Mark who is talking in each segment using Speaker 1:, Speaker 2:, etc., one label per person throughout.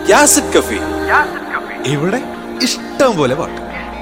Speaker 1: യാസിഡ് കഫി ഇവിടെ ഇഷ്ടം പോലെ പാട്ട്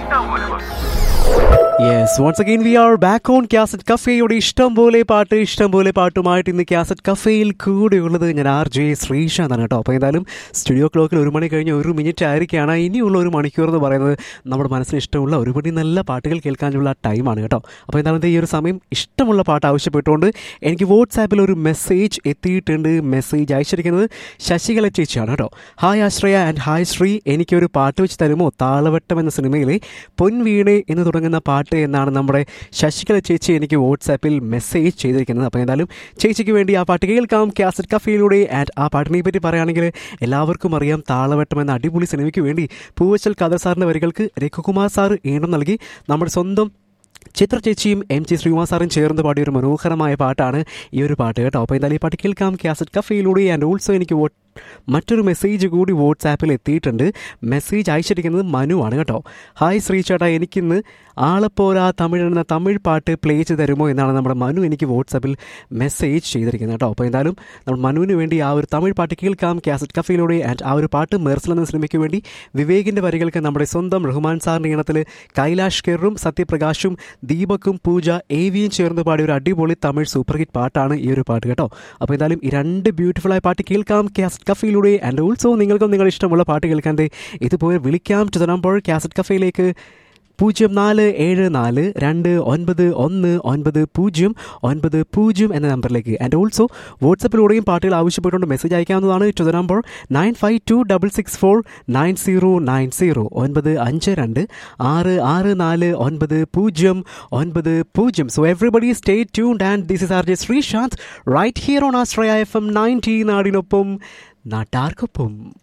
Speaker 2: yes once again we are back on cassette കഫേയുടെ ഇഷ്ടം പോലെ പാട്ട് ഇഷ്ടം പോലെ പാട്ടുമായിട്ട് ഇന്ന് ക്യാസറ്റ് കഫേയിൽ കൂടെയുള്ളത് ഞാൻ ആർ ജെ ശ്രീശാന്താണ് കേട്ടോ അപ്പോൾ എന്തായാലും സ്റ്റുഡിയോ ക്ലോക്കിൽ ഒരു മണി കഴിഞ്ഞ് ഒരു മിനിറ്റ് ആയിരിക്കുകയാണ് ഇനിയുള്ള ഒരു മണിക്കൂർ എന്ന് പറയുന്നത് നമ്മുടെ മനസ്സിന് ഇഷ്ടമുള്ള ഒരുപടി നല്ല പാട്ടുകൾ കേൾക്കാനുള്ള ടൈമാണ് കേട്ടോ അപ്പോൾ എന്തായാലും ഈ ഒരു സമയം ഇഷ്ടമുള്ള പാട്ട് ആവശ്യപ്പെട്ടുകൊണ്ട് എനിക്ക് വാട്സാപ്പിൽ ഒരു മെസ്സേജ് എത്തിയിട്ടുണ്ട് മെസ്സേജ് അയച്ചിരിക്കുന്നത് ശശികല ചേച്ചിയാണ് കേട്ടോ hi Ashraya and hi Sree എനിക്കൊരു പാട്ട് വെച്ച് തരുമോ താളവട്ടം എന്ന സിനിമയിലെ പൊൻവീണെ എന്ന് തുടങ്ങുന്ന പാട്ട് എന്നാണ് നമ്മുടെ ശശികല ചേച്ചി എനിക്ക് വാട്സാപ്പിൽ മെസ്സേജ് ചെയ്തിരിക്കുന്നത് അപ്പോൾ എന്തായാലും ചേച്ചിക്ക് വേണ്ടി ആ പാട്ട് കേൾക്കാം കാസറ്റ് കഫയിലൂടെ ആൻഡ് ആ പാട്ടിനെ പറ്റി പറയുകയാണെങ്കിൽ എല്ലാവർക്കും അറിയാം താളവട്ടം എന്ന അടിപൊളി സിനിമയ്ക്ക് വേണ്ടി പൂവച്ചൽ ഖദർ സാറിൻ്റെ വരികൾക്ക് രഘുകുമാർ സാർ ഈണം നൽകി നമ്മുടെ സ്വന്തം ചിത്ര ചേച്ചിയും എം ജി ശ്രീകുമാർ സാറും ചേർന്ന് പാടിയ ഒരു മനോഹരമായ പാട്ടാണ് ഈ ഒരു പാട്ട് കേട്ടോ അപ്പോൾ എന്തായാലും ഈ പാട്ട് കേൾക്കാം കാസറ്റ് കഫയിലൂടെ ആൻഡ് ഓൾസോ എനിക്ക് വോ- മറ്റൊരു മെസ്സേജ് കൂടി വാട്സാപ്പിൽ എത്തിയിട്ടുണ്ട് മെസ്സേജ് അയച്ചിരിക്കുന്നത് മനു ആണ് കേട്ടോ ഹായ് ശ്രീ ചേട്ടാ എനിക്കിന്ന് ആളപ്പോരാ തമിഴ് എന്ന തമിഴ് പാട്ട് പ്ലേ ചെയ്ത് തരുമോ എന്നാണ് നമ്മുടെ മനു എനിക്ക് വാട്സാപ്പിൽ മെസ്സേജ് ചെയ്തിരിക്കുന്നത് കേട്ടോ അപ്പോൾ എന്തായാലും നമ്മൾ മനുവിന് വേണ്ടി ആ ഒരു തമിഴ് പാട്ട് കേൾക്കാം കാസറ്റ് കഫയിലൂടെ ആൻഡ് ആ ഒരു പാട്ട് മെർസൽ എന്ന സിനിമയ്ക്ക് വേണ്ടി വിവേകിൻ്റെ വരികൾക്ക് നമ്മുടെ സ്വന്തം റഹ്മാൻ സാറിൻ്റെ ഈണത്തിൽ കൈലാഷ് കെറും സത്യപ്രകാശും ദീപക്കും പൂജ ഏവിയും ചേർന്ന് പാടിയ ഒരു അടിപൊളി തമിഴ് സൂപ്പർ ഹിറ്റ് പാട്ടാണ് ഈ ഒരു പാട്ട് കേട്ടോ അപ്പോൾ എന്തായാലും ഈ രണ്ട് ബ്യൂട്ടിഫുൾ ആയ പാട്ട് കേൾക്കാം കാസറ്റ് കഫയിലൂടെ ആൻഡ് ഓൾസോ നിങ്ങൾക്കും നിങ്ങളുടെ ഇഷ്ടമുള്ള പാട്ട് കേൾക്കാൻ ദേ ഇതുപോലെ വിളിക്കാം ടു നമ്പർ കാസറ്റ് കഫയിലേക്ക് പൂജ്യം നാല് ഏഴ് നാല് രണ്ട് ഒൻപത് ഒന്ന് ഒൻപത് പൂജ്യം ഒൻപത് പൂജ്യം എന്ന നമ്പറിലേക്ക് ആൻഡ് ഓൾസോ വാട്സപ്പിലൂടെയും പാട്ടുകൾ ആവശ്യപ്പെട്ടുകൊണ്ട് മെസ്സേജ് അയക്കാവുന്നതാണ് to the number nine five two double six four nine zero nine zero ഒൻപത് അഞ്ച് രണ്ട് ആറ് ആറ് നാല് ഒൻപത് പൂജ്യം ഒൻപത് പൂജ്യം so everybody stay tuned and this is R J Sreesanth right here on Astraya F M ninety നാടിനൊപ്പം നാട്ടാർക്കൊപ്പം